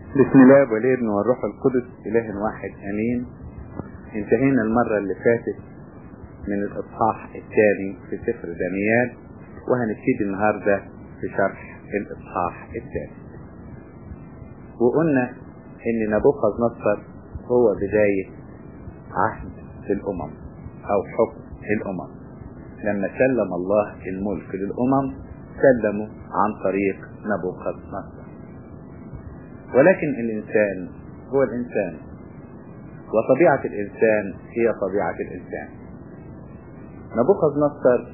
بسم الله والابن والروح القدس اله واحد امين انتهينا المرة اللي فاتت من الاصحاح الثاني في سفر دانيال وهنبتدي النهاردة في شرح الاصحاح الثالث وقلنا ان نبوخذ نصر هو بداية عهد الامم او حكم الامم لما سلم الله الملك للامم سلموا عن طريق نبوخذ نصر ولكن الإنسان هو الإنسان وطبيعة الإنسان هي طبيعة الإنسان نبوخذ نصر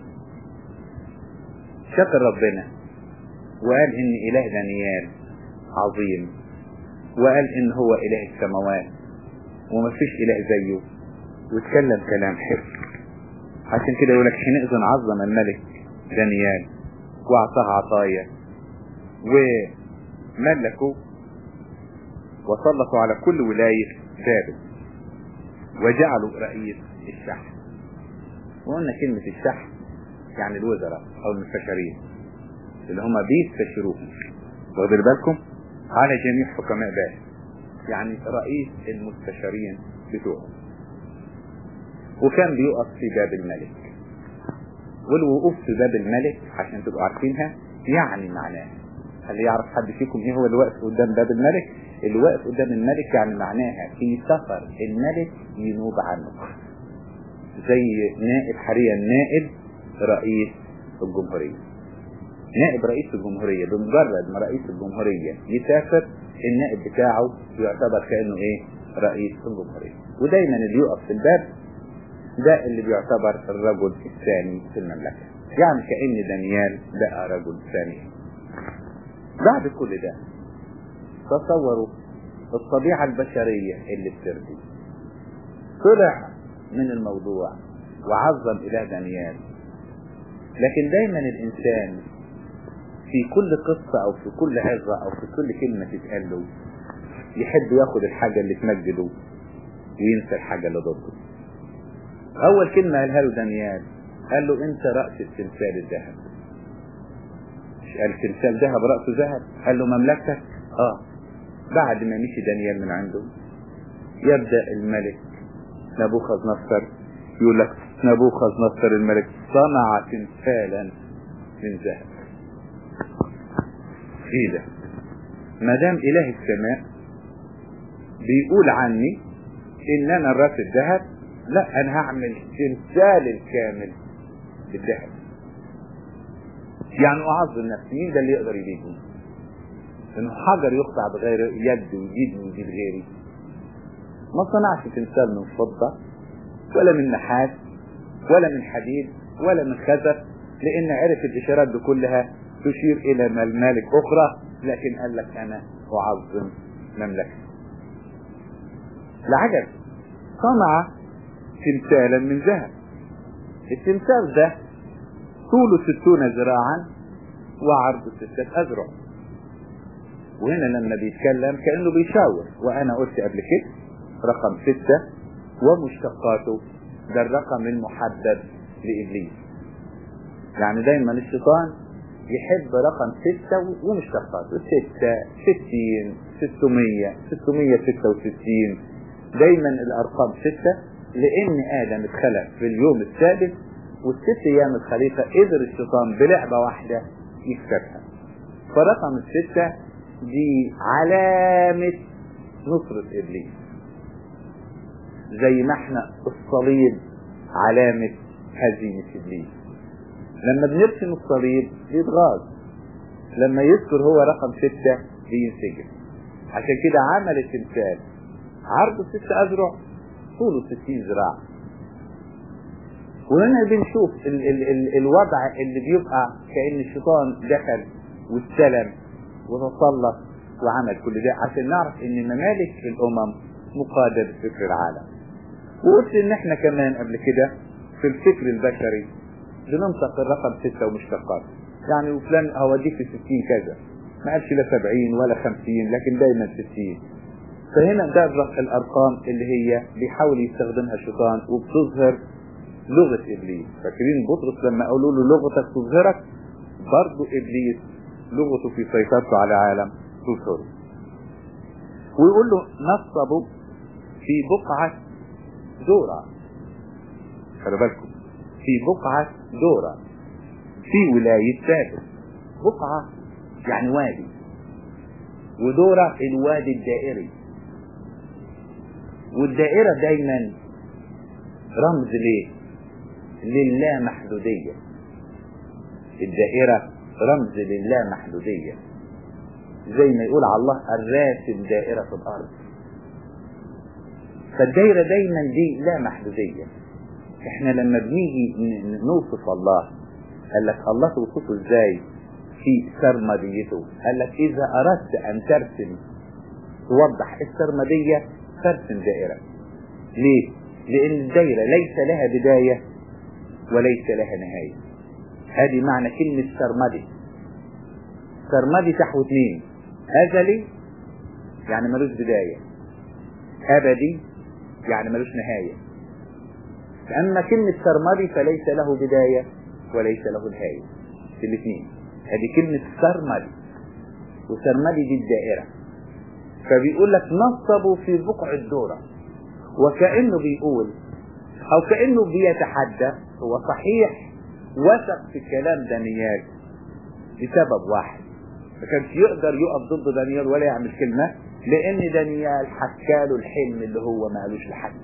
شكر ربنا وقال إن إله دانيال عظيم وقال إن هو إله السماوات ومفيش إله زيه واتكلم كلام حلو عشان كده يقول لك حينئذ عظم الملك دانيال واعطاه عطايا وملكه وسلطوا على كل ولاية بابل وجعلوا رئيس الشحن وقلنا كلمة الشحن يعني الوزراء او المستشارين اللي هم بيستشيروهم واخدين بالكم على جميع حكماء بابل يعني رئيس المستشارين بتوعهم وكان بيقف في باب الملك والوقوف في باب الملك عشان تبقوا عارفينها يعني معناها هل يعرف حد فيكم ايه هو اللي واقف قدام باب الملك اللي واقف قدام الملك يعني معناها في سفر الملك ينوب عنه زي نائب حاليا نائب رئيس الجمهورية نائب رئيس الجمهورية بمجرد ما رئيس الجمهورية يسافر النائب بتاعه يعتبر كأنه ايه رئيس الجمهورية ودايما اللي يقف في الباب ده اللي بيعتبر الرجل الثاني في المملكة يعني كأن دانيال بقى رجل ثاني بعد كل ده تصوروا الطبيعة البشرية اللي بترضي طلع من الموضوع وعظم إله دانيال لكن دايما الإنسان في كل قصة أو في كل عظة أو في كل كلمة تتقال له يحب ياخد الحاجة اللي تمجده وينسى الحاجة اللي ضده أول كلمة قالها له دانيال قال له أنت رأس التمثال الذهب قال تمثال ذهب رأسه ذهب قال له مملكتك اه بعد ما مشي دانيال من عنده يبدأ الملك نبوخذ نصر يقول لك نبوخذ نصر الملك صنع تمثالا من ذهب ايه ده ما دام اله السماء بيقول عني ان انا الراس الذهب لا انا هعمل تمثال الكامل بالذهب يعني اعظم نفسي مين ده اللي يقدر يجيبني انه حجر يقطع بغير يد ويجيبني ويجيب غيري ما صنعش تمثال من فضة ولا من نحاس ولا من حديد ولا من خزف لان عرف الاشارات دي كلها تشير الى ممالك اخرى لكن قال لك انا اعظم مملكتي العجب صنع تمثالا من ذهب التمثال ده طوله ستون ذراعا وعرضه ستة أذرع وهنا لما بيتكلم كأنه بيشاور وأنا قلت قبل كده رقم ستة ومشتقاته ده الرقم المحدد لإبليس يعني دايما الشيطان يحب رقم ستة ومشتقاته ستة ستين ستمية ستمية ستة وستين دايما الأرقام ستة لأن آدم اتخلق في اليوم السادس والست ايام الخليفة قدر الشيطان بلعبة واحدة يكسبها فرقم الستة دي علامة نصرة ابليس زي ما احنا الصليب علامة هزيمة ابليس لما بنرسم الصليب بيتغاظ لما يذكر هو رقم ستة بينسجم عشان كده عمل التمثال عرضه ست أذرع طوله ستين ذراع وهنا بنشوف ال ال ال الوضع اللي بيبقى كأن الشيطان دخل واستلم وتسلط وعمل كل ده عشان نعرف ان ممالك الامم مقادة بفكر العالم وقلت ان احنا كمان قبل كده في الفكر البشري بننطق الرقم ستة ومشتقات يعني وفلان هوديك في ستين كذا ما قالش لا سبعين ولا خمسين لكن دايما ستين فهنا ده الارقام اللي هي بيحاول يستخدمها الشيطان وبتظهر لغة ابليس فاكرين بطرس لما قالوا له لغتك تظهرك برضو ابليس لغته في سيطرته على العالم تظهره ويقول له نصبوا في بقعة دورة خلي بالكم في بقعة دورة في ولاية بابل بقعة يعني وادي ودورة الوادي الدائري والدائرة دايما رمز ليه للامحدودية الدائرة رمز للامحدودية زي ما يقول على الله الراسم دائرة في الأرض فالدائرة دايما دي لا محدودية احنا لما بنيجي نوصف الله قال لك الله توصفه ازاي في سرمديته قال لك اذا اردت ان ترسم توضح السرمدية ترسم دائرة ليه لان الدائرة ليس لها بداية وليس لها نهاية هذه معنى كلمة سرمدي سرمدي تحو اثنين ازلي يعني ملوش بداية ابدي يعني ملوش نهاية اما كلمة سرمدي فليس له بداية وليس له نهاية في الاثنين هذه كلمة سرمدي وسرمدي دي الدائرة فبيقول لك نصبوا في بقع الدورة وكأنه بيقول او كأنه بيتحدى هو صحيح وثق في كلام دانيال لسبب واحد ما كانش يقدر يقف ضد دانيال ولا يعمل كلمة لان دانيال حكاله الحلم اللي هو ما قالوش لحد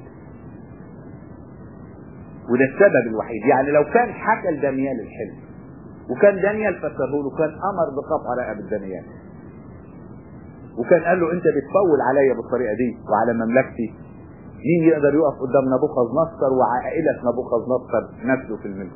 وده السبب الوحيد يعني لو كان حكى لدانيال الحلم وكان دانيال فسره له كان امر بقطع رقبه دانيال وكان قال له انت بتفول عليا بالطريقه دي وعلى مملكتي مين يقدر يقف قدام نبوخذ نصر وعائله نبوخذ نصر نفسه في الملك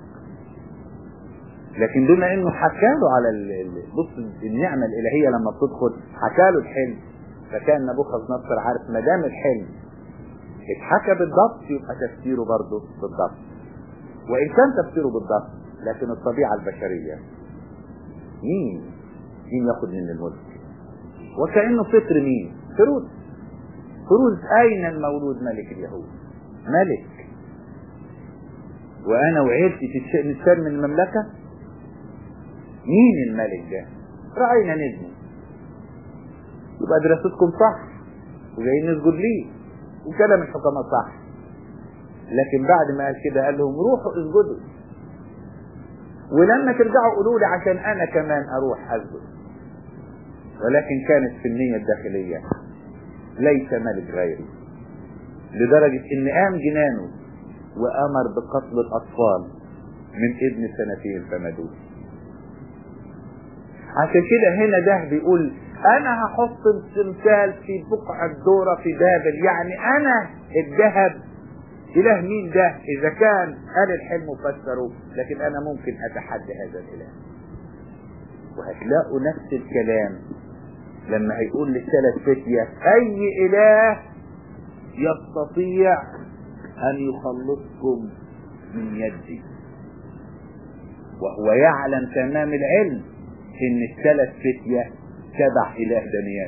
لكن بما انه حكى له على بص النعمه الالهيه لما بتدخل حكى له الحلم فكان نبوخذ نصر عارف ما دام الحلم اتحكى بالضبط يبقى تفسيره برضه بالضبط وان كان تفسيره بالضبط لكن الطبيعه البشريه مين مين ياخد من الملك وكانه فطر مين فروز فروز اين المولود ملك اليهود ملك وانا وعيلتي نتشال من المملكه مين الملك ده راينا نبني يبقى دراستكم صح وجايين نسجد ليه وكلام الحكماء صح لكن بعد ما قال كده قال لهم روحوا اسجدوا ولما ترجعوا قولوا لي عشان انا كمان اروح اسجد ولكن كانت في النية الداخلية ليس ملك غيري لدرجة ان قام جنانه وامر بقتل الاطفال من ابن سنتين فما دون عشان كده هنا ده بيقول انا هحط التمثال في بقع الدورة في بابل يعني انا الذهب اله مين ده اذا كان قال الحلم وفسره لكن انا ممكن اتحدى هذا الاله وهتلاقوا نفس الكلام لما هيقول للثلاث فتية اي اله يستطيع ان يخلصكم من يدي وهو يعلم تمام العلم ان الثلاث فتية تبع اله دانيال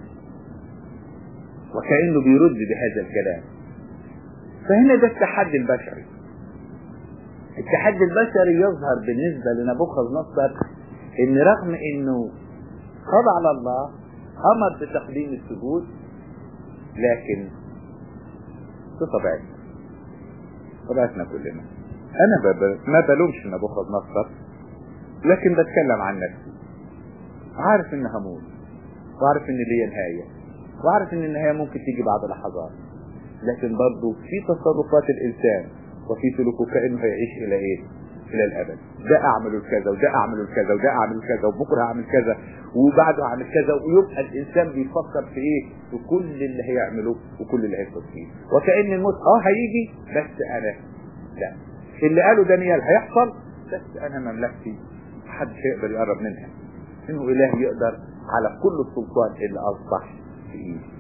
وكأنه بيرد بهذا الكلام فهنا ده التحدي البشري التحدي البشري يظهر بالنسبة لنبوخذ نصر ان رغم انه خضع لله امر بتقديم السجود لكن في طبيعتنا طبيعتنا كلنا انا ما بلومش نبوخذ نصر لكن بتكلم عن نفسي عارف ان هموت وعارف ان ليا نهاية وعارف ان النهاية ممكن تيجي بعد لحظات لكن برضه في تصرفات الانسان وفي سلوكه كانه هيعيش الى ايه الى الابد ده اعمل كذا وده اعمل كذا وده اعمل كذا وبكره اعمل كذا وبعده اعمل كذا ويبقى الانسان بيفكر في ايه في كل اللي هيعمله وكل اللي هيحصل فيه وكان الموت اه هيجي بس انا لا اللي قاله دانيال هيحصل بس انا مملكتي محدش هيقدر يقرب منها انه اله يقدر على كل السلطان اللي اصبح في ايدي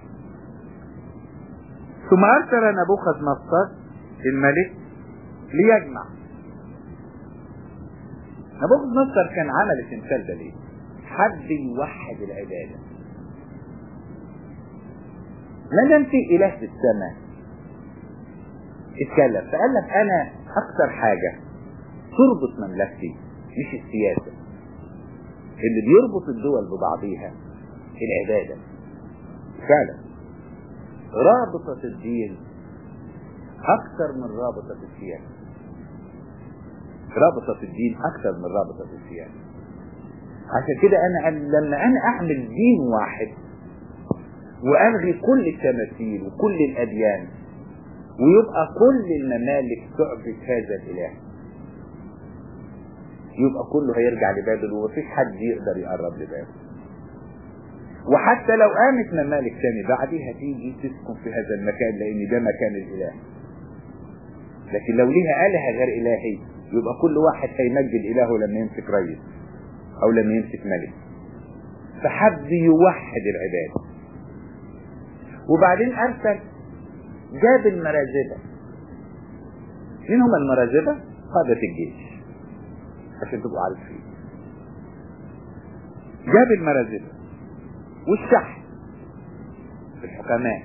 ثم ارسل نبوخذ نصر الملك ليجمع نبوخذ نصر كان عمل التمثال ده ليه حد يوحد العبادة ما دام في اله في السماء اتكلم فقال لك انا اكثر حاجة تربط مملكتي مش السياسة اللي بيربط الدول ببعضيها العبادة فعلا رابطة الدين أكثر من رابطة السياسة رابطة الدين أكثر من رابطة السياسة عشان كده أنا لما أنا أعمل دين واحد وألغي كل التماثيل وكل الأديان ويبقى كل الممالك تعبد هذا الإله يبقى كله هيرجع لبابل ومفيش حد يقدر يقرب لبابل وحتى لو قامت ممالك تاني بعدها تيجي تسكن في هذا المكان لان ده مكان الاله لكن لو ليها آلهة غير إلهي يبقى كل واحد هيمجد إلهه لما يمسك رئيس أو لما يمسك ملك فحب يوحد العباد وبعدين أرسل جاب المرازبة مين هم المرازبة؟ قادة الجيش عشان تبقوا عارفين جاب المرازبة والشحن الحكماء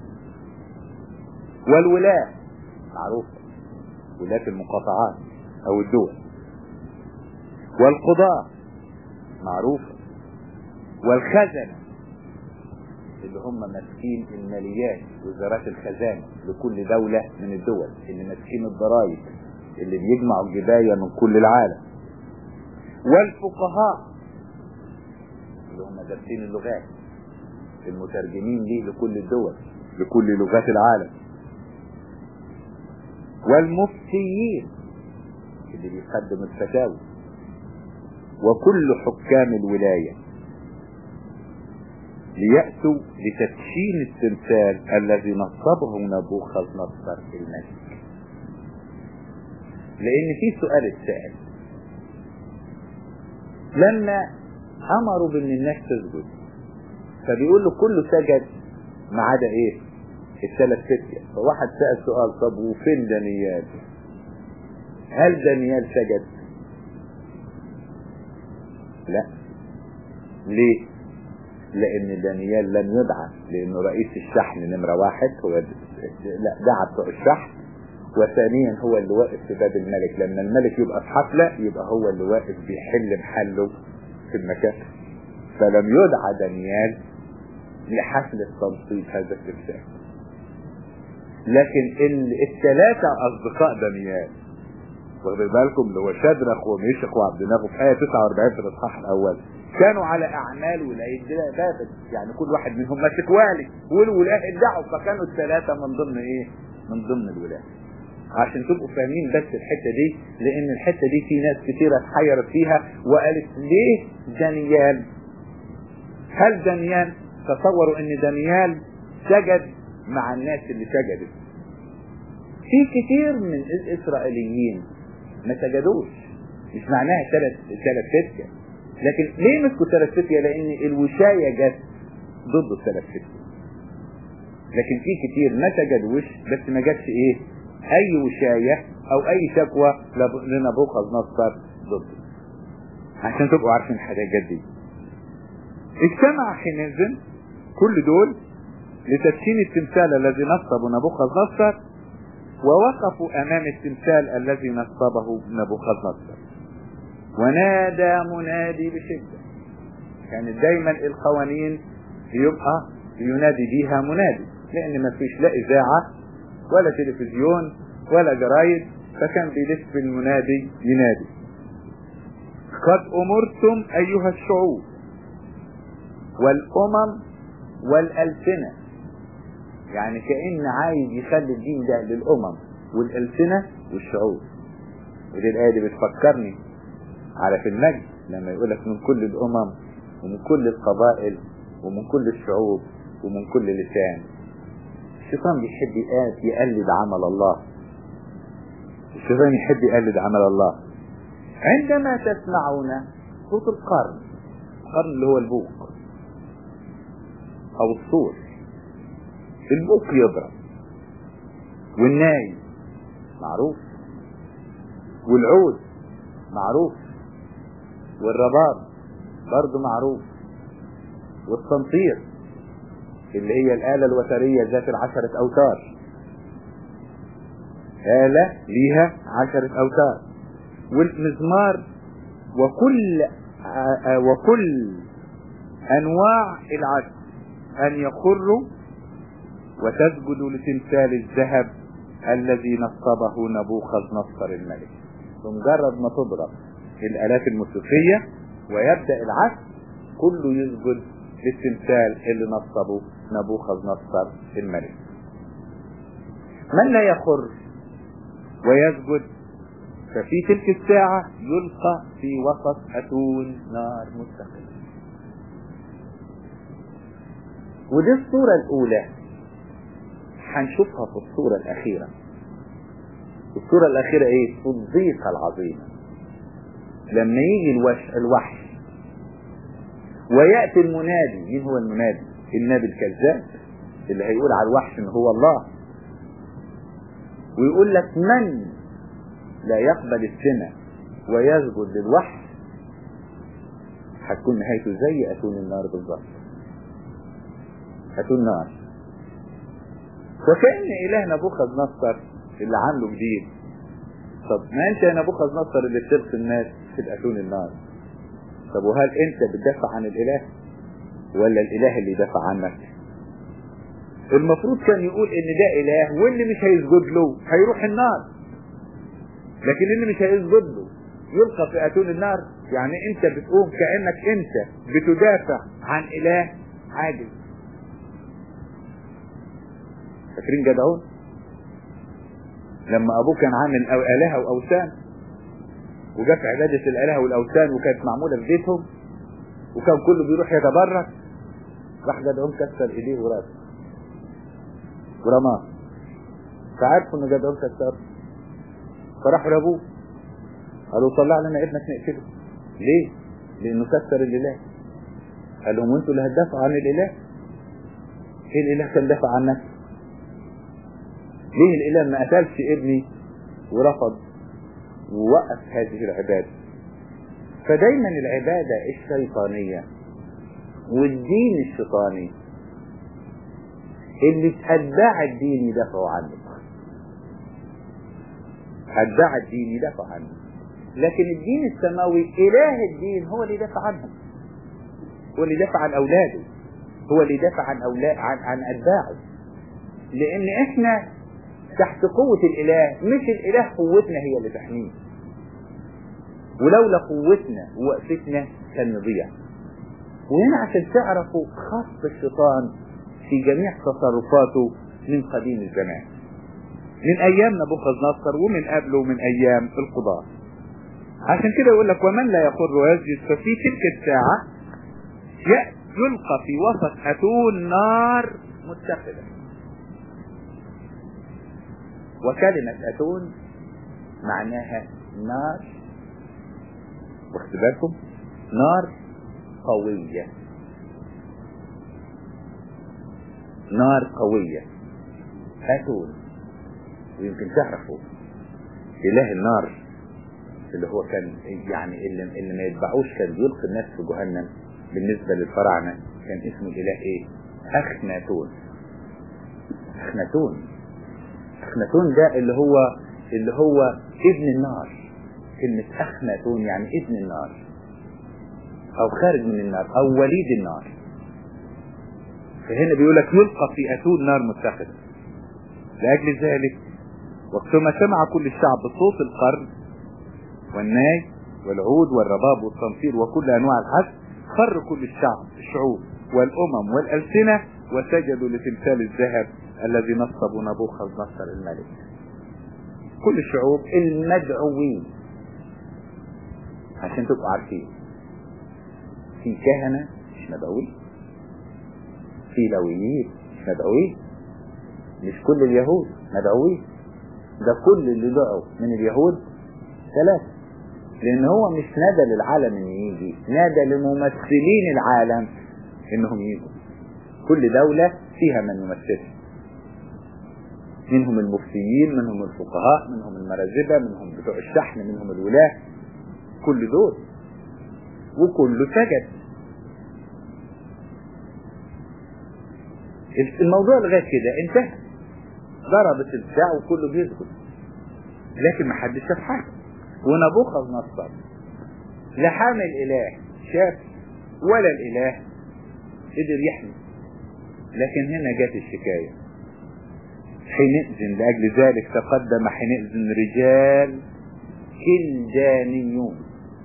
والولاة معروفة ولاة المقاطعات او الدول والقضاة معروفة والخزنة اللي هم ماسكين الماليات وزارات الخزانة لكل دولة من الدول اللي ماسكين الضرائب اللي بيجمعوا الجباية من كل العالم والفقهاء اللي هم دارسين اللغات المترجمين ليه لكل الدول لكل لغات العالم والمفتيين اللي بيقدم الفتاوى وكل حكام الولاية ليأتوا لتدشين التمثال الذي نصبه نبوخذ نصر الملك لأن في سؤال اتسأل لما أمروا بأن الناس تسجد فبيقول له كله سجد ما عدا إيه؟ الثلاث فتية فواحد سأل سؤال طب وفين دانيال؟ هل دانيال سجد؟ لا ليه؟ لأن دانيال لم يدعى لأنه رئيس الشحن نمرة واحد هو لا دعا بتوع الشحن وثانيا هو اللي واقف في باب الملك لما الملك يبقى في حفلة يبقى هو اللي واقف بيحل محله في المكان فلم يدعى دانيال لحفلة تنصيب هذا التمثال لكن الثلاثة أصدقاء دانيال واخدين بالكم اللي هو شدرخ وميشخ وعبد ناغو في آية 49 في الإصحاح الأول كانوا على أعمال ولاية بابل يعني كل واحد منهم ماسك والي والولاة ادعوا فكانوا الثلاثة من ضمن إيه؟ من ضمن الولاة عشان تبقوا فاهمين بس الحتة دي لأن الحتة دي في ناس كتيرة اتحيرت فيها وقالت ليه دانيال هل دانيال تصوروا ان دانيال سجد مع الناس اللي سجدت في كتير من الاسرائيليين ما سجدوش مش معناها ثلاث ثلاث فتية لكن ليه مسكوا ثلاث فتية لان الوشاية جت ضد الثلاث فتية لكن في كتير ما سجدوش بس ما جاتش ايه اي وشاية او اي شكوى لنبوخذ نصر ضده عشان تبقوا عارفين الحاجات دي اجتمع حينئذ كل دول لتدشين التمثال الذي نصبه نبوخذ نصر ووقفوا امام التمثال الذي نصبه نبوخذ نصر ونادى منادي بشدة كانت دايما القوانين يبقى ينادي بيها منادي لان ما فيش لا اذاعة ولا تلفزيون ولا جرايد فكان بيلف المنادي ينادي قد امرتم ايها الشعوب والامم والالسنة يعني كأن عايز يخلي الدين ده للامم والالسنة والشعوب ودي الايه دي بتفكرني على في المجد لما يقولك من كل الامم ومن كل القبائل ومن كل الشعوب ومن كل لسان الشيطان بيحب يقلد عمل الله الشيطان يحب يقلد عمل الله عندما تسمعون صوت القرن القرن اللي هو البوق او الصور البوق يضرب والناي معروف والعود معروف والرباب برضه معروف والصنطير اللي هي الآلة الوترية ذات العشرة أوتار آلة ليها عشرة أوتار والمزمار وكل وكل أنواع العزف أن يخروا وتسجد لتمثال الذهب الذي نصبه نبوخذ نصر الملك بمجرد ما تضرب الآلات الموسيقية ويبدأ العزف كله يسجد للتمثال اللي نصبه نبوخذ نصر الملك من لا يخر ويسجد ففي تلك الساعة يلقى في وسط أتون نار مستقل ودي الصورة الأولى هنشوفها في الصورة الأخيرة الصورة الأخيرة إيه؟ الضيقة العظيمة لما يجي الوش الوحش ويأتي المنادي مين هو المنادي؟ النبي الكذاب اللي هيقول على الوحش إن هو الله ويقول لك من لا يقبل السنة ويسجد للوحش هتكون نهايته زي أتون النار بالظبط أتون نار وكأن إله نبوخذ نصر اللي عامله جديد طب ما أنت يا نبوخذ نصر اللي بترسل الناس في الأتون النار طب وهل أنت بتدافع عن الإله ولا الإله اللي يدافع عنك المفروض كان يقول ان ده اله واللي مش هيسجد له هيروح النار لكن اللي مش هيسجد له يلقى في اتون النار يعني انت بتقوم كانك انت بتدافع عن اله عاجز فاكرين جدعون لما ابوه كان عامل أو الهه واوثان وجت عباده الالهه والاوثان وكانت معموله في بيتهم وكان كله بيروح يتبرك راح جدعون كسر ايديه وراسه ورماه فعرفوا ان جدعون كسر فراحوا لابوه قالوا طلع لنا ابنك نقتله ليه؟ لانه كسر الاله قال لهم وانتوا اللي هتدافعوا عن الاله ايه الاله كان دافع عن نفسه ليه الاله ما قتلش ابني ورفض ووقف هذه العباده فدايما العباده الشيطانيه والدين الشيطاني اللي اتباع الدين يدافعوا عنه اتباع الدين يدافعوا عنه لكن الدين السماوي اله الدين هو اللي يدافع عنهم هو اللي يدافع عن اولاده هو اللي يدافع عن اولاد عن, عن اتباعه لان احنا تحت قوة الاله مش الاله قوتنا هي اللي تحميه ولولا قوتنا ووقفتنا كان يضيع وهنا عشان تعرفوا خط الشيطان في جميع تصرفاته من قديم الزمان من ايام نبوخذ نصر ومن قبله ومن ايام القضاة عشان كده يقول لك ومن لا يقر ويسجد ففي تلك الساعة يلقى في وسط اتون نار متخذة وكلمة اتون معناها نار واخد بالكم نار قوية نار قوية أتون ويمكن تعرفوا إله النار اللي هو كان يعني اللي, اللي ما يتبعوش كان بيلقي الناس في جهنم بالنسبة للفراعنة كان اسمه الإله إيه؟ أخناتون أخناتون أخناتون ده اللي هو اللي هو ابن النار كلمة أخناتون يعني ابن النار أو خارج من النار أو وليد النار فهنا بيقول لك يلقى في أتون نار متخذة لأجل ذلك وقتما سمع كل الشعب صوت القرن والناي والعود والرباب والصنفير وكل أنواع الحس خر كل الشعب الشعوب والأمم والألسنة وسجدوا لتمثال الذهب الذي نصب نبوخذ نصر الملك كل الشعوب المدعوين عشان تبقوا عارفين في كهنة مش مدعوين في لويين مش مدعوين مش كل اليهود مدعوين ده كل اللي دعوا من اليهود ثلاثة لان هو مش نادى للعالم ان يجي نادى لممثلين العالم انهم يجوا كل دولة فيها من يمثلها منهم المفتيين منهم الفقهاء منهم المرازبة منهم بتوع الشحن منهم الولاة كل دول وكله سجد الموضوع لغاية كده انتهى ضربت البتاع وكله بيسجد لكن ما حدش شاف حاجة ونبوخذ نصر لا حامل اله شاف ولا الاله قدر يحمي لكن هنا جت الشكاية حينئذ لأجل ذلك تقدم حينئذ رجال كلدانيون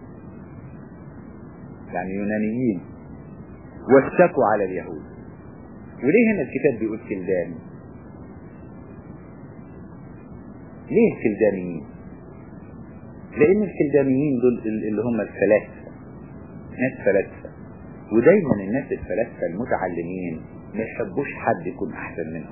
يعني يونانيين واشتكوا على اليهود وليه هنا الكتاب بيقول كلداني ليه كلدانيين لان الكلدانيين دول اللي هم الفلاسفة ناس فلاسفة ودايما الناس الفلاسفة المتعلمين ما يحبوش حد يكون احسن منهم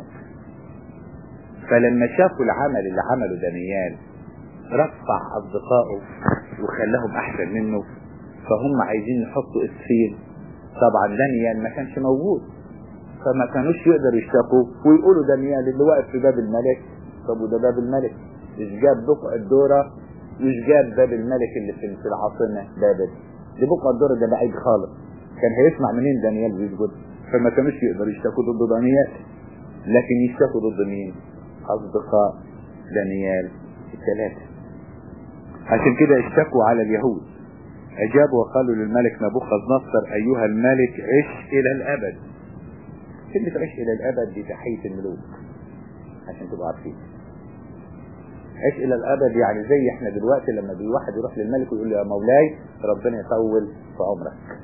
فلما شافوا العمل اللي عمله دانيال رفع اصدقائه وخلاهم احسن منه فهم عايزين يحطوا اسفين طبعا دانيال ما كانش موجود فما كانوش يقدروا يشتكوا ويقولوا دانيال اللي واقف في باب الملك طب وده باب الملك مش جاب بقع الدورة مش جاب باب الملك اللي في في العاصمة بابل دي بقع الدورة ده بعيد خالص كان هيسمع منين دانيال بيسجد فما كانوش يقدروا يشتكوا ضد دانيال لكن يشتكوا ضد مين اصدقاء دانيال الثلاثة عشان كده اشتكوا على اليهود اجابوا وقالوا للملك نبوخذ نصر ايها الملك عش الى الابد كلمة عش الى الابد دي تحية الملوك عشان تبقوا عارفين عش الى الابد يعني زي احنا دلوقتي لما بي واحد يروح للملك ويقول له يا مولاي ربنا يطول في عمرك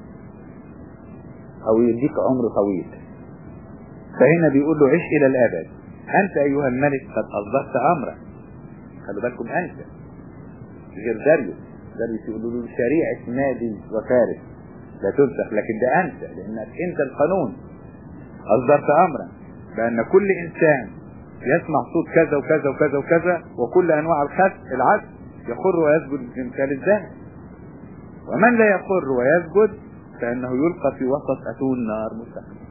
او يديك عمر طويل فهنا بيقول له عش الى الابد انت ايها الملك قد اصدرت امرك خلوا بالكم انت غير داريوس داريوس يقولوا له شريعة مادي وفارس لا تنسخ لكن ده انت لانك انت القانون اصدرت امرا بان كل انسان يسمع صوت كذا وكذا وكذا وكذا وكل انواع الخس العدل يخر ويسجد بامثال الذهب ومن لا يخر ويسجد فانه يلقى في وسط اتون نار مستقبل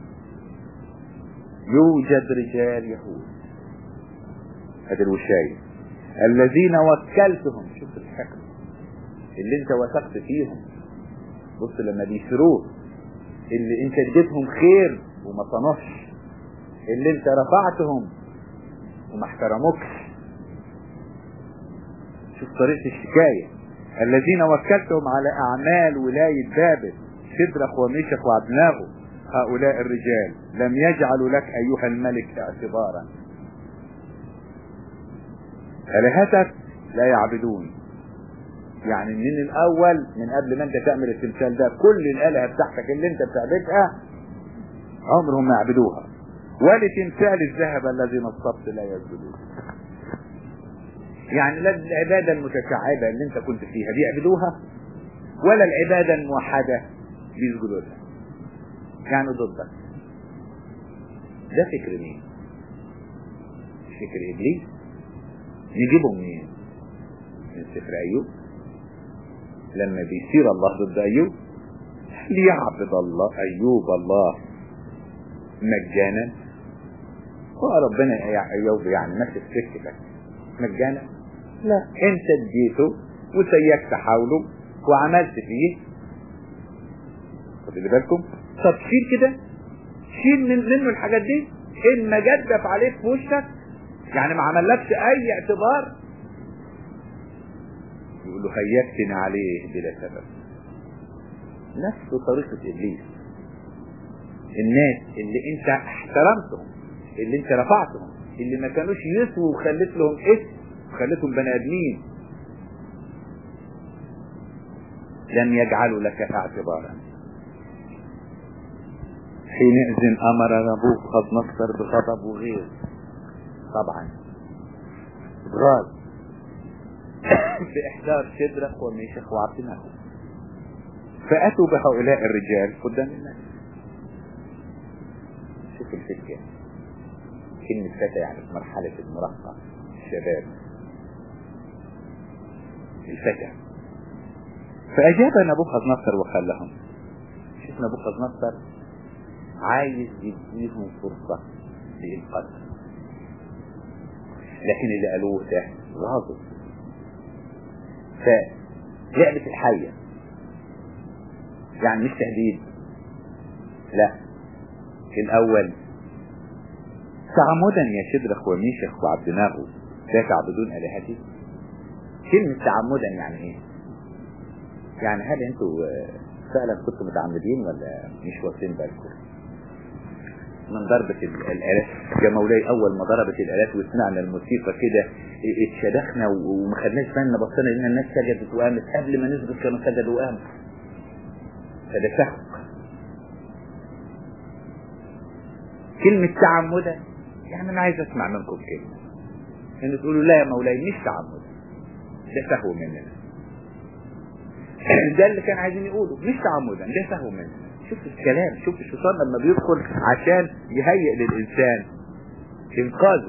يوجد رجال يهود هذه الوشاية الذين وكلتهم شوف الحكمة اللي انت وثقت فيهم بص لما بيسروه اللي انت اديتهم خير وما صنفش اللي انت رفعتهم وما احترموكش شوف طريقة الشكاية الذين وكلتهم على اعمال ولاية بابل شدرخ وميشخ وعبناغو هؤلاء الرجال لم يجعلوا لك ايها الملك اعتبارا الهتك لا يعبدون يعني من الاول من قبل ما انت تعمل التمثال ده كل الالهه بتاعتك اللي انت بتعبدها عمرهم ما يعبدوها ولتمثال الذهب الذي نصبت لا يسجدون يعني لا العباده المتشعبه اللي انت كنت فيها بيعبدوها ولا العباده الموحده بيسجدوا لها يعني ضدك ده فكر مين فكر ابليس نجيبه منين من سفر ايوب لما بيصير الله ضد ايوب ليعبد الله ايوب الله مجانا هو ربنا يا ايوب يعني ماشي في سكتك مجانا لا انت اديته وسيكت حوله وعملت فيه خدوا بالكم طب شيل كده شيل من منه الحاجات دي ان ما جدف عليك في وشك يعني ما عملكش اي اعتبار يقول له هيكتني عليه بلا سبب نفس طريقة ابليس الناس اللي انت احترمتهم اللي انت رفعتهم اللي ما كانوش يسووا وخليت لهم اسم وخليتهم بني ادمين لم يجعلوا لك اعتبارا حينئذ امر نبوخذ نصر بغضب وغير طبعا غاز بإحضار شدرخ وميشخ وعبدناه فأتوا بهؤلاء الرجال قدام الناس شوف الفكرة كلمة فتى يعني في مرحلة المراهقة الشباب الفتى فأجاب نبوخذ نصر وقال لهم شوف نبوخذ نصر عايز يديهم فرصة للقتل لكن اللي قالوه ده غاضب فلعبة الحية يعني مش تهديد لا الأول تعمدا يا شدرخ وميشخ وعبدناغو لا تعبدون آلهتي كلمة تعمدا يعني ايه يعني هل انتوا فعلا كنتوا متعمدين ولا مش واخدين بالكم من ضربة ال- الآلات يا مولاي أول ما ضربت الآلات وسمعنا الموسيقى كده اتشدخنا و- وما خدناش بالنا بصينا لقينا الناس سجدت وقامت قبل ما نسجد كانوا سجدوا وقاموا فده سهو كلمة تعمدا يعني أنا عايز أسمع منكم كلمة إن تقولوا لا يا مولاي مش تعمدا ده سهو مننا ده اللي كان عايزين يقولوا مش تعمدا ده سهو مننا شوف الكلام شوف الشيطان لما بيدخل عشان يهيئ للإنسان إنقاذه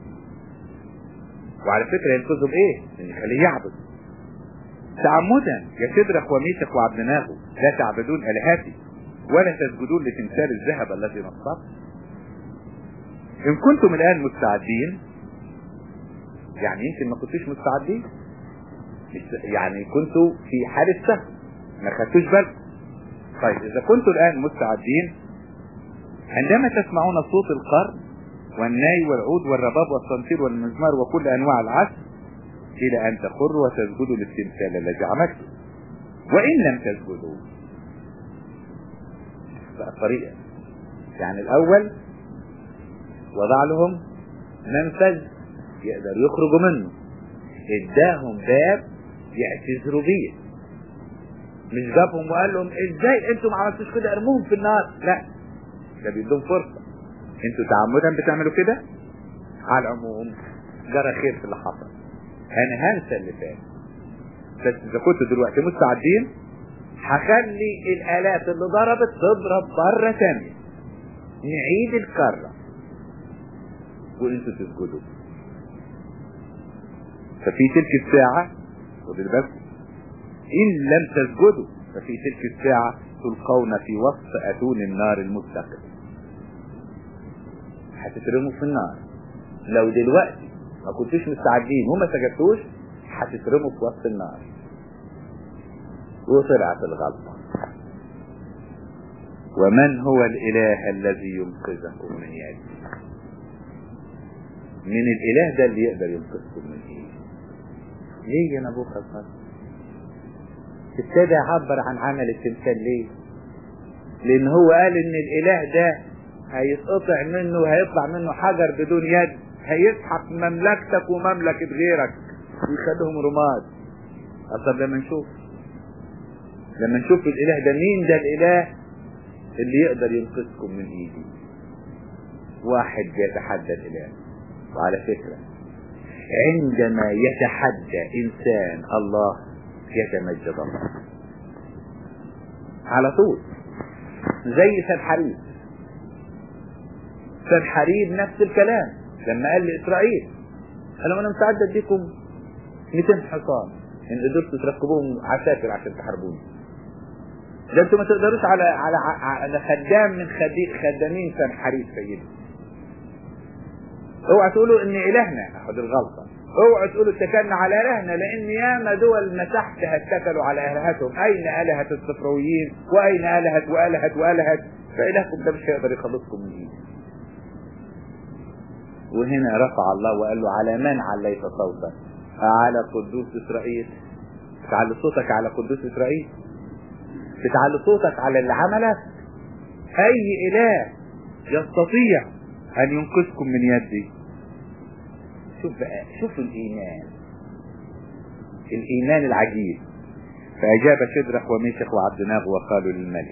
وعلى فكرة ينقذه بإيه؟ إن يخليه يعبد تعمدا يا شدرخ وميشك وعبد ناغو لا تعبدون آلهتي ولا تسجدون لتمثال الذهب الذي نصبت إن كنتم الآن مستعدين يعني يمكن ما كنتوش مستعدين مش- يعني كنتوا في حالة سهو ما خدتوش بالكم طيب إذا كنتوا الآن مستعدين عندما تسمعون صوت القرن والناي والعود والرباب والصنطير والمزمار وكل أنواع العزف إلى أن تخروا وتسجدوا للتمثال الذي عملته وإن لم تسجدوا بقى طريقة يعني الأول وضع لهم منفذ يقدر يخرجوا منه اداهم باب يعتذروا بيه مش جابهم وقال لهم ازاي انتوا ما عملتوش كده ارموهم في النار لا ده بيدوهم فرصة انتوا تعمدا بتعملوا كده على العموم جرى خير في اللي حصل انا هنسى اللي فات بس اذا كنتوا دلوقتي مستعدين هخلي الالات اللي ضربت تضرب بره تانية نعيد الكرة وانتوا تسجدوا ففي تلك الساعة خد بالك إن لم تسجدوا ففي تلك الساعة تلقون في وسط أتون النار المتقد هتترموا في النار لو دلوقتي ما كنتوش مستعدين وما سجدتوش هتترموا في وسط النار وطلعت الغلطة ومن هو الإله الذي ينقذكم من يدي من الإله ده اللي يقدر ينقذكم من إيه ليه يا نبوخذ نصر ابتدى يعبر عن عمل التمثال ليه لان هو قال ان الاله ده هيتقطع منه وهيطلع منه حجر بدون يد هيسحق مملكتك ومملكة غيرك ويخليهم رماد طب لما نشوف لما نشوف الاله ده مين ده الاله اللي يقدر ينقذكم من ايدي واحد بيتحدى الاله وعلى فكرة عندما يتحدى انسان الله يتمجد الله على طول زي سنحريب سنحريب نفس الكلام لما قال لإسرائيل قال لهم أنا مستعد أديكم 200 حصان إن قدرتوا تركبوهم عساكر عشان تحاربوني ده انتوا ما تقدروش على على على خدام من خدي خدامين سنحريب سيدي اوعى تقولوا ان الهنا اخد الغلطه اوعوا تقولوا اتكلنا على الهنا لان ياما دول مسحتها اتكلوا على الهتهم اين الهه الصفرويين واين الهه والهه والهه فالهكم ده مش هيقدر يخلصكم من ايدي وهنا رفع الله وقال له على من عليت صوتك على قدوس اسرائيل تعلي صوتك على قدوس اسرائيل بتعلي صوتك على اللي عملك اي اله يستطيع ان ينقذكم من يدي شوف بقى شوف الايمان الايمان العجيب فاجاب شدرخ وميشخ وعبد ناغ وقالوا للملك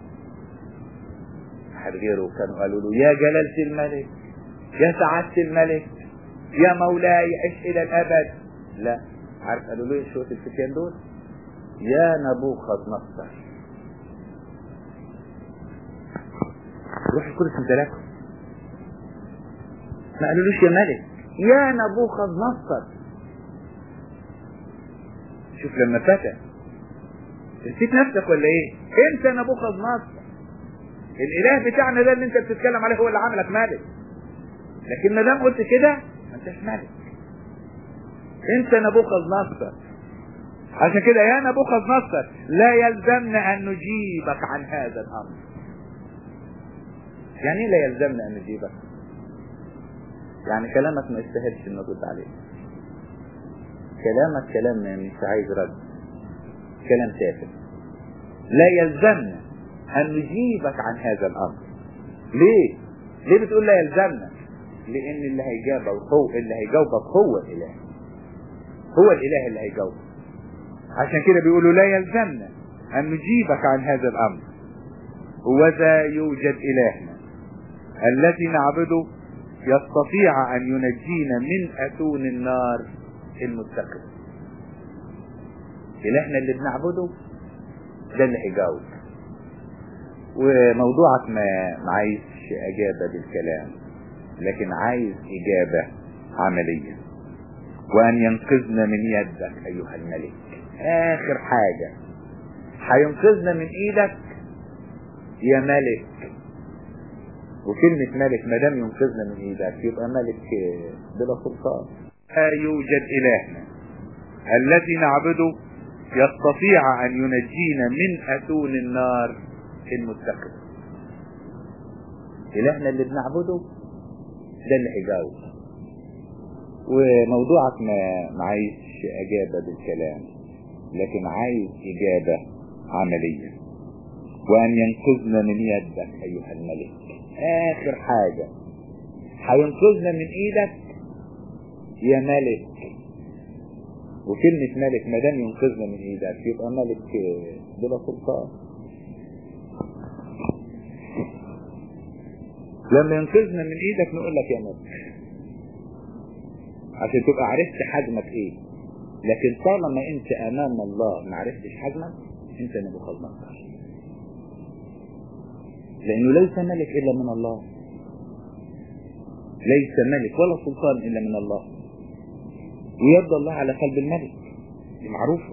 حد غيره كانوا قالوا له يا جلالة الملك يا سعادة الملك يا مولاي عش الى الابد لا عارف قالوا له ايه شوية الفتيان دول يا نبوخذ نصر روح القدس انت لكم ما قالولوش يا ملك يا نبوخذ نصر شوف لما فتى نسيت نفسك ولا ايه انت نبوخذ نصر الاله بتاعنا ده اللي انت بتتكلم عليه هو اللي عملك ملك لكن ما دام قلت كده ما انتش ملك انت نبوخذ نصر عشان كده يا نبوخذ نصر لا يلزمنا ان نجيبك عن هذا الامر يعني ايه لا يلزمنا ان نجيبك يعني كلامك ما يستاهلش ان نرد عليه كلامك كلام مش عايز رد كلام تافه لا يلزمنا ان نجيبك عن هذا الامر ليه ليه بتقول لا يلزمنا لان اللي هيجاوبك هو اللي هيجاوبك هو الاله هو الاله اللي هيجاوبك عشان كده بيقولوا لا يلزمنا ان نجيبك عن هذا الامر وذا يوجد الهنا الذي نعبده يستطيع ان ينجينا من اتون النار المتقد الهنا اللي بنعبده ده اللي هيجاوب وموضوعك ما معايش اجابه بالكلام لكن عايز اجابه عمليه وان ينقذنا من يدك ايها الملك اخر حاجه هينقذنا من ايدك يا ملك وكلمة ملك ما دام ينقذنا من ايدك يبقى ملك بلا سلطان يوجد الهنا الذي نعبده يستطيع ان ينجينا من اتون النار المتقد الهنا اللي بنعبده ده اللي هيجاوب وموضوعك ما معيش اجابة بالكلام لكن عايز اجابة عملية وان ينقذنا من يدك ايها الملك اخر حاجة هينقذنا من ايدك يا ملك وكلمة ملك ما دام ينقذنا من ايدك يبقى ملك بلا سلطان لما ينقذنا من ايدك نقول لك يا ملك عشان تبقى عرفت حجمك ايه لكن طالما انت امام الله ما عرفتش حجمك انت نبوخذ نصر لانه ليس ملك الا من الله ليس ملك ولا سلطان الا من الله ويد الله على قلب الملك دي معروفة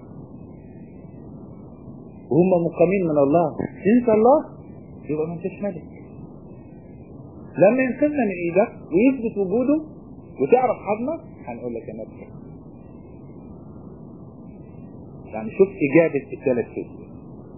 وهم مقامين من الله انت الله يبقى ما انتش ملك لما ينقذنا من ايدك ويثبت وجوده وتعرف حجمك هنقول لك يا ملك يعني شوف اجابة الثلاث كلمات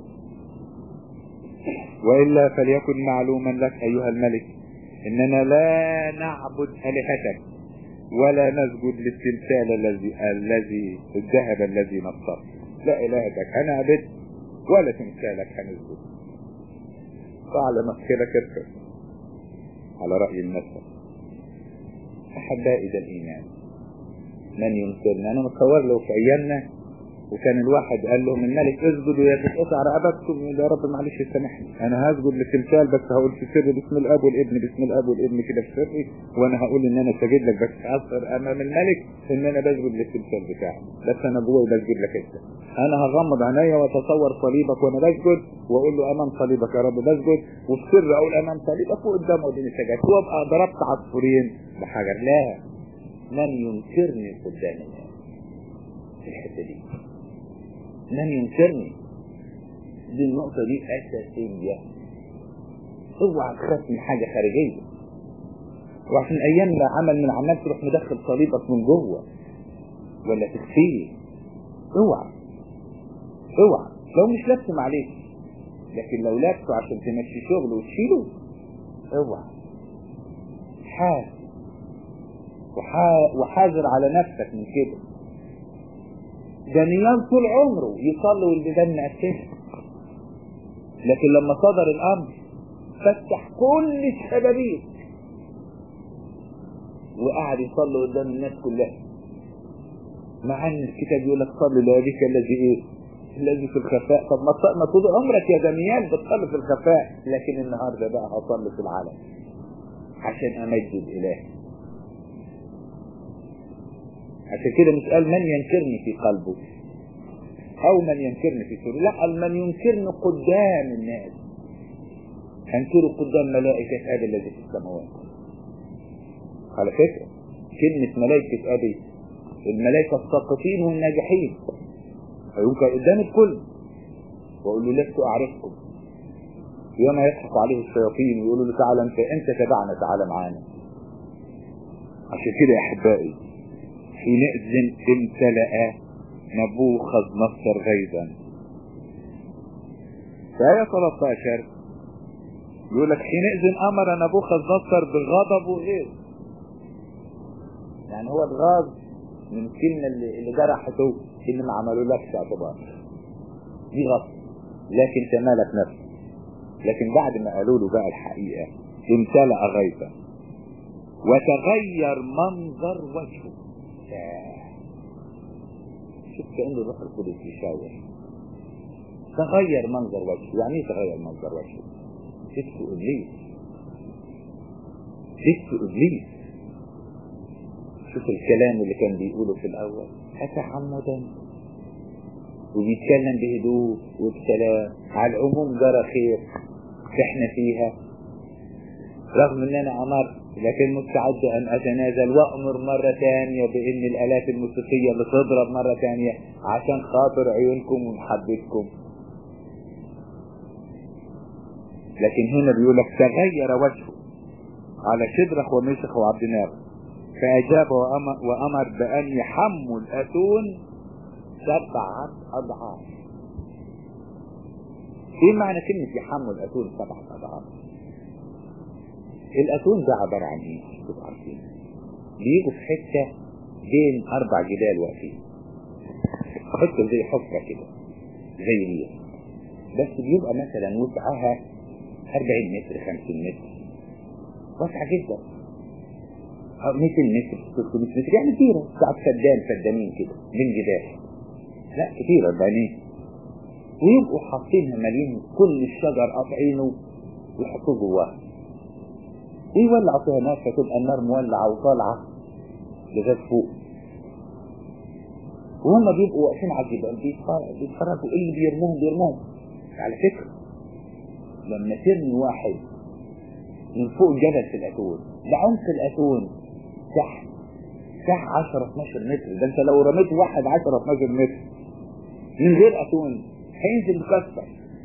وإلا فليكن معلوما لك أيها الملك إننا لا نعبد آلهتك ولا نسجد للتمثال الذي الذي الذهب الذي نصر لا إلهتك أنا عبد ولا تمثالك هنسجد فعلى مغفرك اركب على رأي المثل أحبائي ده الإيمان من ينكرنا أنا متصور لو في أيامنا وكان الواحد قال لهم الملك اسجدوا يا تتقطع رقبتكم يا رب معلش سامحني انا هسجد للتمثال بس هقول في سر باسم الاب والابن باسم الاب والابن كده في سري وانا هقول ان انا ساجد لك بس اظهر امام الملك ان انا بسجد للتمثال بتاعه بس انا جوه بسجد لك انت انا هغمض عينيا واتصور صليبك وانا بسجد واقول له امام صليبك يا رب بسجد وفي سر اقول امام صليبك وقدامه وديني سجدت وابقى ضربت عصفورين بحجر لا من ينكرني قدام الناس في الحته دي من ينكرني دي النقطة دي أساسية اوعى تخاف من حاجة خارجية وعشان أيام ما عمل من عمال تروح مدخل صليبك من جوه ولا تخفيه اوعى اوعى لو مش لابسه معلش لكن لو لابسه عشان تمشي شغل وتشيله اوعى حاس وحاذر على نفسك من كده دانيال طول عمره يصلي والبيبان مقفله لكن لما صدر الامر فتح كل الشبابيك وقعد يصلي قدام الناس كلها مع ان الكتاب يقول لك صلي لابيك الذي ايه الذي في الخفاء طب ما ما طول عمرك يا دانيال بتصلي في الخفاء لكن النهارده بقى هصلي في العلن عشان امجد الهي عشان كده مش قال من ينكرني في قلبه او من ينكرني في سوره لا قال من ينكرني قدام الناس انكره قدام ملائكة ابي الذي في السماوات على فكرة كلمة ملائكة ابي الملائكة الساقطين والناجحين هينكر قدام الكل واقول له لست اعرفكم يوم يضحك عليه الشياطين ويقولوا له تعالى انت انت تبعنا تعالى معانا عشان كده يا احبائي حينئذ امتلأ نبوخذ نصر غيظا في آية 13 يقول لك حينئذ أمر نبوخذ نصر بغضب وغيظ يعني هو الغاز من الكلمة اللي, اللي جرحته اللي ما عملولكش اعتبار دي غصب لكن تمالك نفسه لكن بعد ما قالوا له بقى الحقيقة امتلأ غيظا وتغير منظر وجهه شوف كأن الروح القدس يشاور تغير منظر وجهه يعني ايه تغير منظر وجهه شفت ابليس شفت ابليس شوف الكلام اللي كان بيقوله في الاول اتعمدا وبيتكلم بهدوء وبسلام على العموم جرى خير احنا فيها رغم ان انا امرت لكن مستعد ان اتنازل وامر مرة ثانية بان الالات الموسيقية اللي تضرب مرة ثانية عشان خاطر عيونكم ومحبتكم لكن هنا بيقول لك تغير وجهه على شدرخ وميشخ وعبد نار فاجاب وامر, وأمر بان يحموا الاتون سبعة اضعاف ايه معنى كلمة يحموا الاتون سبعة اضعاف الاتون ده عبارة عن ايه تبقوا عارفين بيجوا في حتة بين اربع جبال واقفين حتة زي حفرة كده زي دي بس بيبقى مثلا وسعها 40 متر 50 متر واسعة جدا 200 متر 300 متر يعني كتيرة ساعات فدان فدانين كده من جبال لا كتيرة بنيه ويبقوا حاطينها مالين كل الشجر قاطعينه ويحطوه جواه ويولعوا فيها نار فتبقى النار مولعة وطالعة لغاية فوق وهم بيبقوا واقفين على الجبال بيتفرجوا ايه اللي بيرموهم بيرموهم على فكرة لما ترمي واحد من فوق جبل في الاتون ده عمق الاتون تحت تحت 10 12 متر ده انت لو رميت واحد 10 12 متر من غير اتون هينزل مكسر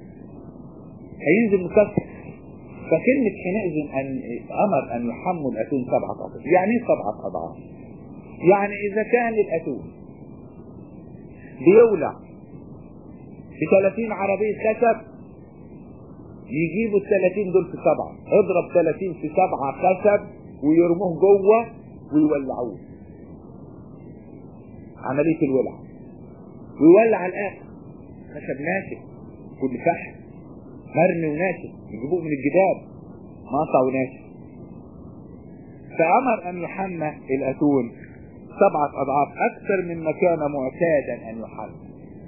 هينزل مكسر فكلمة حينئذ أن أمر أن يحموا الأتون سبعة أضعاف يعني ايه سبعة أضعاف يعني إذا كان الأتون بيولع ب 30 عربية خشب يجيبوا ال 30 دول في سبعة اضرب 30 في سبعة خشب ويرموه جوه ويولعوه عملية الولع ويولع على الآخر خشب ناشف كل فحم مرمي وناشف يجيبوه من الجبال مقطع وناشف فأمر أن يحمى الأتون سبعة أضعاف أكثر مما كان معتادا أن يحمى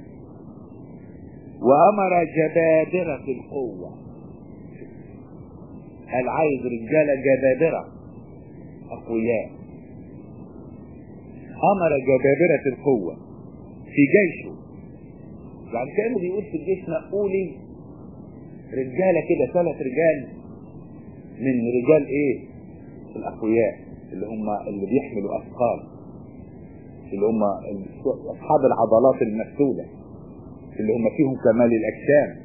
وأمر جبابرة القوة قال عايز رجالة جبابرة أقوياء أمر جبابرة القوة في جيشه يعني كانه بيقول في الجيش نقولي رجاله كده ثلاث رجال من رجال ايه الاقوياء اللي هم اللي بيحملوا اثقال اللي هم اصحاب العضلات المفتوله اللي هم فيهم كمال الاجسام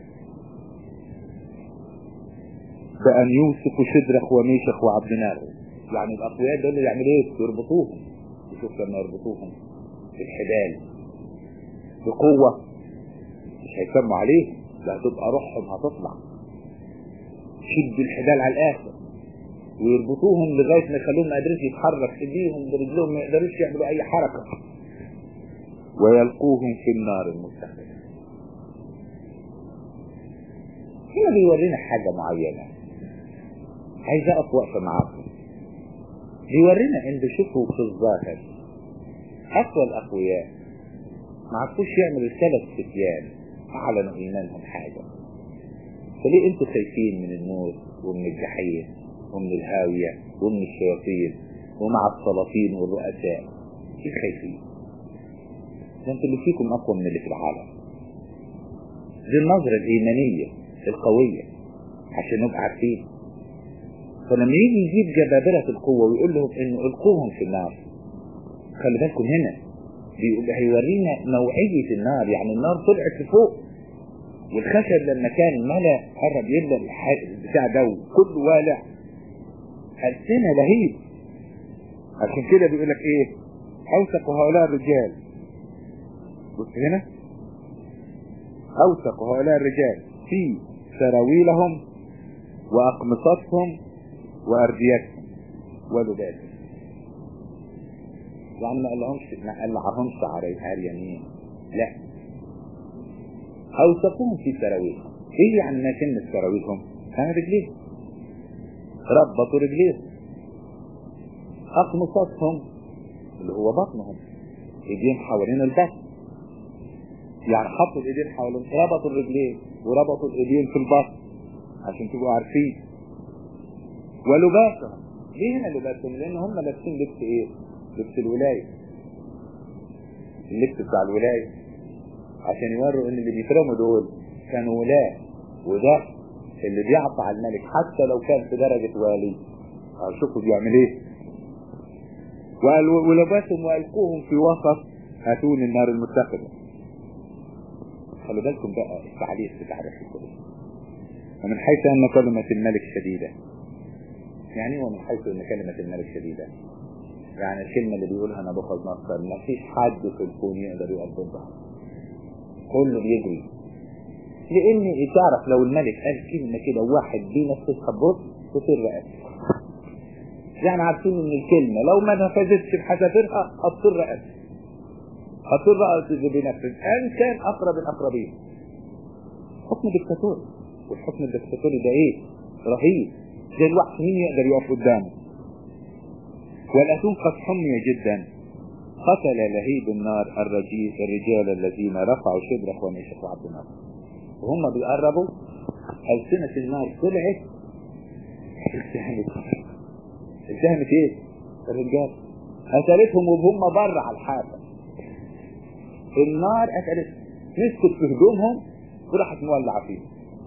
بأن يوسف شدرخ وميشخ وعبد ناغو يعني الأقوياء دول يعمل ايه؟ يربطوهم يشوف لما يربطوهم بالحبال بقوة مش هيسموا عليه ده هتبقى روحهم هتطلع شد الحبال على الاخر ويربطوهم لغايه ما يخلوهم ما قادرين يتحرك ايديهم برجلهم ما يقدروش يعملوا اي حركه ويلقوهم في النار المستقبلة هنا بيورينا حاجة معينة عايز اقف وقفة معاكم بيورينا ان بيشوفوا في الظاهر اقوى الاقوياء ما عرفوش يعملوا ثلاث فتيان اعلنوا ايمانهم حاجة فليه انتوا خايفين من النور ومن الجحيم ومن الهاوية ومن الشياطين ومع السلاطين والرؤساء ليه خايفين ده انتوا اللي فيكم اقوى من اللي في العالم دي النظرة الايمانية القوية عشان نبقى عارفين فلما يجي يجيب جبابرة القوة ويقول لهم انه القوهم في النار خلي بالكم هنا بيقول هيورينا نوعية النار يعني النار طلعت لفوق والخشب لما كان ملا قرب يبدا البتاع ده وكله والع ألسنة لهيب عشان كده بيقول لك ايه اوثق هؤلاء الرجال بص هنا اوثق هؤلاء الرجال في سراويلهم واقمصتهم وارديتهم ولباسهم يعني ما قالهمش ما قلعهمش عريانين لا اوثقوهم في سراويلهم ايه يعني ما كلمة سراويلهم انا رجليهم ربطوا رجليهم أقمصتهم اللي هو بطنهم ايديهم حوالين البطن يعني حطوا الايدين حوالين ربطوا الرجلين وربطوا الايدين في البطن عشان تبقوا عارفين ولباسهم ليه هنا لباسهم لان هم لابسين لبس ايه لبس الولايه اللبس بتاع الولايه عشان يوروا ان اللي بيكرموا دول كانوا ولاة وده اللي بيعطى على الملك حتى لو كان في درجة والي شوفوا بيعمل ايه وقال ولباسهم والقوهم في وسط اتون النار المتخذة خلوا بالكم بقى التعليق بتاع الرسول ومن حيث ان كلمة الملك شديدة يعني ومن حيث ان كلمة الملك شديدة يعني الكلمة اللي بيقولها نبوخذ نصر ما فيش حد في الكون يقدر يقف ضدها كله بيجري لان تعرف لو الملك قال كلمة كده واحد بينفذها بص تصير رئاسة يعني عارفين ان الكلمة لو ما نفذتش بحذافيرها هتصير رئاسة هتصير رئاسة اللي بينفذ ان كان اقرب الاقربين حكم دكتاتوري والحكم الدكتاتوري ده ايه رهيب زي الوحش مين يقدر يقف قدامه والأتون قد حمي جدا قتل لهيب النار الرجيل الرجال الذين رفعوا شبرخ وميشخ وعبد النار وهم بيقربوا ألسنة النار طلعت التهمت التهمت ايه الرجال قتلتهم وهم بره على الحافة النار قتلتهم مسكت في هدومهم وراحت مولعة فيهم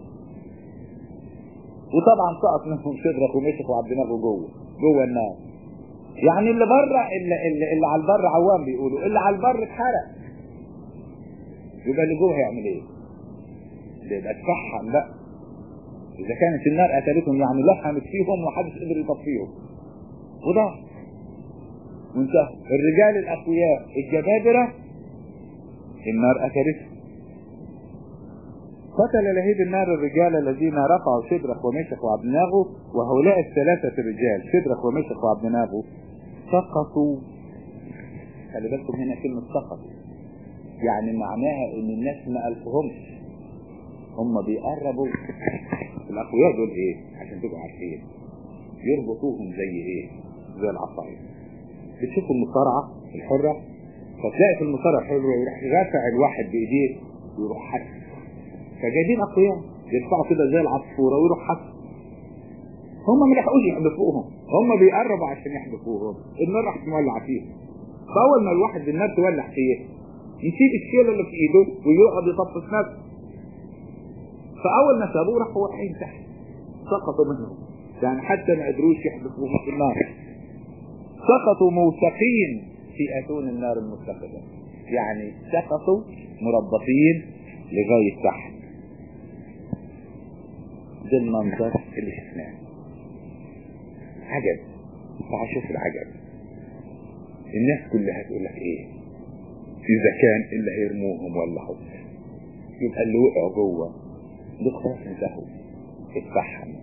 وطبعا سقط منهم شبرخ ومشخ وعبد النار جوه جوه النار يعني اللي بره اللي, اللي, اللي على البر عوام بيقولوا اللي على البر اتحرق يبقى اللي جوه هيعمل ايه؟ ده يبقى اتفحم بقى اذا كانت النار قتلتهم يعني لحمت فيهم ومحدش قدر يطفيهم وده وانتهى الرجال الاقوياء الجبابره النار قتلتهم قتل لهيب النار الرجال الذين رفعوا شدرخ ومشخ وعبناغو وهؤلاء الثلاثة الرجال شدرخ ومشخ وعبناغو سقطوا خلي بالكم هنا كلمة سقطوا يعني معناها ان الناس ما ألفهمش هم بيقربوا الأقوياء دول ايه عشان تبقوا عارفين يربطوهم زي ايه زي العصاية بتشوفوا المصارعة الحرة فتلاقي في المصارعة الحرة يروح رافع الواحد بإيديه ويروح حاسس فجايبين اقوياء يرفعوا كده زي العصفوره ويروح حس هم ما لحقوش يحدفوهم هم بيقربوا عشان يحدفوهم النار راح تولع فيهم فاول ما الواحد النار تولع فيه يسيب الشيله اللي في ايده ويقعد يطفش نفسه فاول ما سابوه راحوا واقعين تحت سقطوا منهم يعني حتى ما قدروش يحدفوهم في النار سقطوا موثقين في اتون النار المتخذه يعني سقطوا مربطين لغايه تحت ده المنظر اللي شفناه عجب تعال شوف العجب الناس كلها تقول لك ايه اذا كان اللي هيرموهم ولا حب يبقى اللي وقعوا جوه دول خلاص انتهوا اتفحموا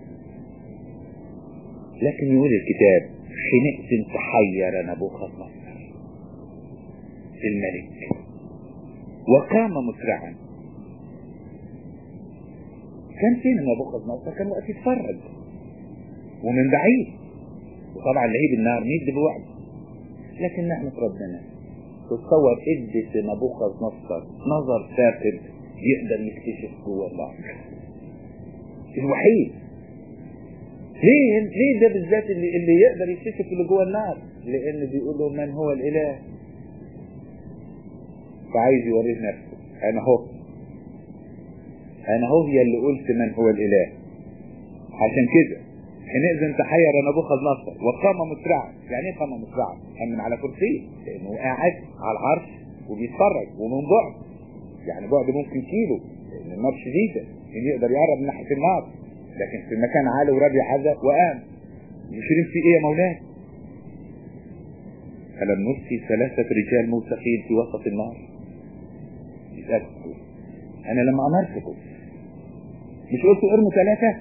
لكن يقول الكتاب حينئذ تحير نبوخذ نصر الملك وقام مسرعا كان فين نبوخذ نصر كان واقف يتفرج ومن بعيد وطبعا لهيب النار ميد بوعد لكن نعمة ربنا تتصور ادت نبوخذ نصر نظر ثاقب يقدر يكتشف جوه النار الوحيد ليه ليه ده بالذات اللي, اللي يقدر يكتشف اللي جوه النار لان بيقول له من هو الاله فعايز يوريه نفسه انا هو انا هو هي اللي قلت من هو الاله عشان كده حينئذ تحير نبوخذ نصر وقام مسرعا يعني ايه قام مسرعا كان من على كرسيه لانه قاعد على العرش وبيتفرج ومن بعد يعني بعد ممكن كيلو لان النار شديده ان يقدر يقرب من ناحيه النار لكن في مكان عالي ورابع حذا وقام يشيرين في ايه يا مولانا ألم نرسي ثلاثة رجال موثقين في وسط النار يسألكم أنا لما أمرتكم مش قلتوا ارموا ثلاثة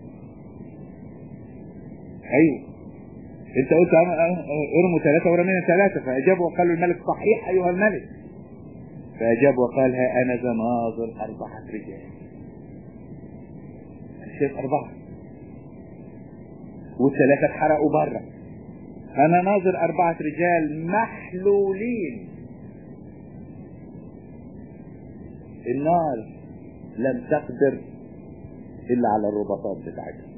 أيوه أنت قلت ارموا ثلاثة ورمينا ثلاثة فأجابوا وقالوا الملك صحيح أيها الملك فأجاب وقال ها أنا ذا ناظر أربعة رجال شايف أربعة والثلاثة اتحرقوا بره أنا ناظر أربعة رجال محلولين النار لم تقدر إلا على الرباطات بتاعتها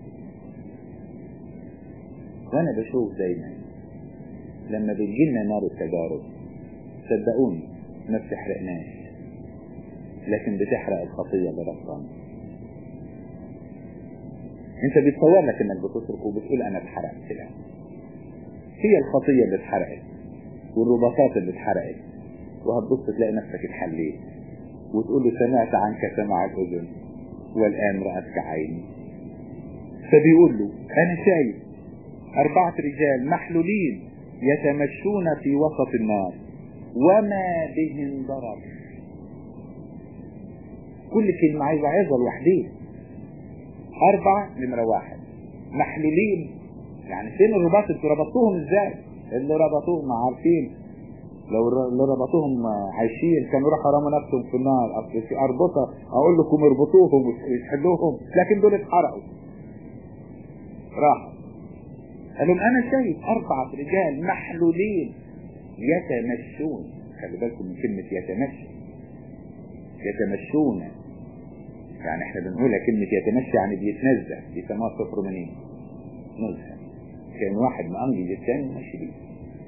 وأنا بشوف دايما لما بتجيلنا نار التجارب صدقوني ما بتحرقناش لكن بتحرق الخطية اللي رفضنا انت بيتصور لك انك بتصرخ وبتقول انا اتحرقت لا هي الخطية اللي اتحرقت والرباطات اللي اتحرقت وهتبص تلاقي نفسك اتحليت وتقول له سمعت عنك سمع الاذن والان رأتك عيني فبيقول له انا شايف اربعة رجال محلولين يتمشون في وسط النار وما بهم ضرر كل كلمة عايزة عظة لوحدين أربعة نمرة واحد محلولين يعني فين الرباط انتوا ربطوهم ازاي اللي ربطوهم عارفين لو اللي ربطوهم عايشين كانوا راحوا رموا نفسهم في النار اصل في اربطه اقول لكم اربطوهم ويحلوهم لكن دول اتحرقوا راحوا قال لهم انا شايف اربعة رجال محلولين يتمشون خلي بالكم من كلمة يتمشى يتمشون يعني احنا بنقولها كلمة يتمشى يعني بيتنزه بيسموها صفر منين نزهة كان واحد مأمجد الثاني ماشي بيه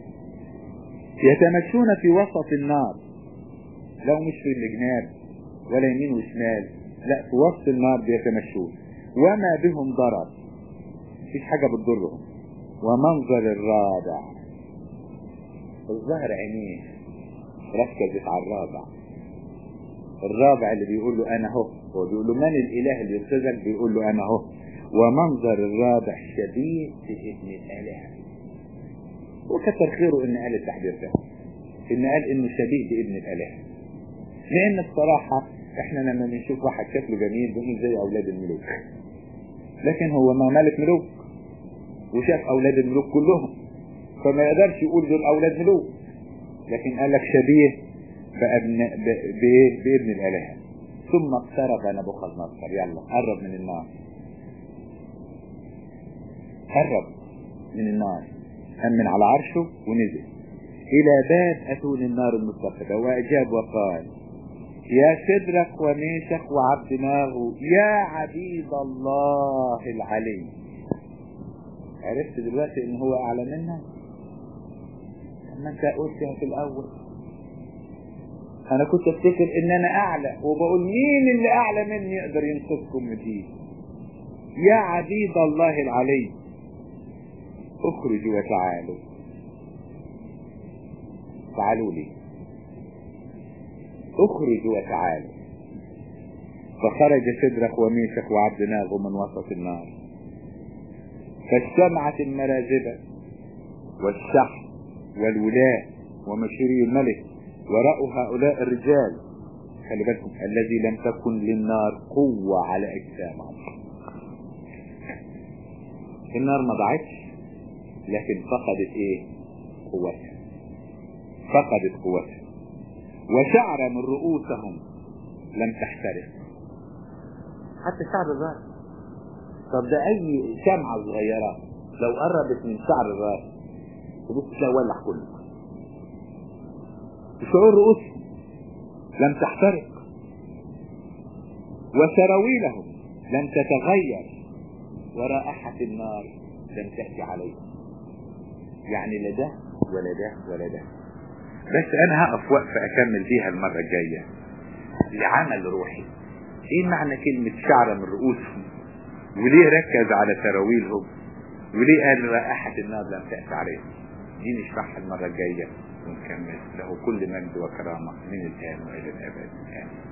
يتمشون في وسط النار لو مش في الجناب ولا يمين وشمال لا في وسط النار بيتمشون وما بهم ضرر مفيش حاجة بتضرهم ومنظر الرابع الظهر عينيه ركزت على الرابع الرابع اللي بيقول له انا اهو هو بيقول له من الاله اللي ينقذك بيقول له انا اهو ومنظر الرابع شبيه بابن الاله وكتر خيره ان قال التحذير ده ان قال انه شبيه بابن الاله لان الصراحة احنا لما بنشوف واحد شكله جميل بنقول زي اولاد الملوك لكن هو ما ملك ملوك وشاف اولاد الملوك كلهم فما يقدرش يقول دول اولاد ملوك لكن قال لك شبيه بابن بايه بابن الاله ثم اقترب نبوخذ نصر يلا قرب من النار قرب من النار قام من على عرشه ونزل الى باب اتون النار المستقبة واجاب وقال يا شدرك وميشك وعبدناه يا عبيد الله العلي عرفت دلوقتي ان هو اعلى منا ما انت قلتها في الاول انا كنت افتكر ان انا اعلى وبقول مين اللي اعلى مني يقدر ينقذكم من دي يا عبيد الله العلي اخرجوا وتعالوا تعالوا لي اخرجوا وتعالوا فخرج شدرك وميشك وعبدناه من وسط النار فاجتمعت المراذبة والشحن والولاء ومشيري الملك ورأوا هؤلاء الرجال خلي بالكم الذي لم تكن للنار قوة على أجسامهم النار ما ضاعتش لكن فقدت ايه قوتها فقدت قوتها وشعر من رؤوسهم لم تحترق حتى شعر الراس طب ده اي شمعة صغيرة لو قربت من شعر الراس تبص تلاقي ولع كله شعور رؤوسهم لم تحترق وسراويلهم لم تتغير ورائحة النار لم تأتي عليهم يعني لا ده ولا ده ولا ده بس انا هقف وقفة اكمل بيها المرة الجاية لعمل روحي ايه معنى كلمة شعر من رؤوسهم وليه ركز على سراويلهم وليه قال رائحة النار لم تأتي عليهم دي نشرحها المرة الجاية ونكمل له كل مجد وكرامة من الآن وإلى الأبد آمين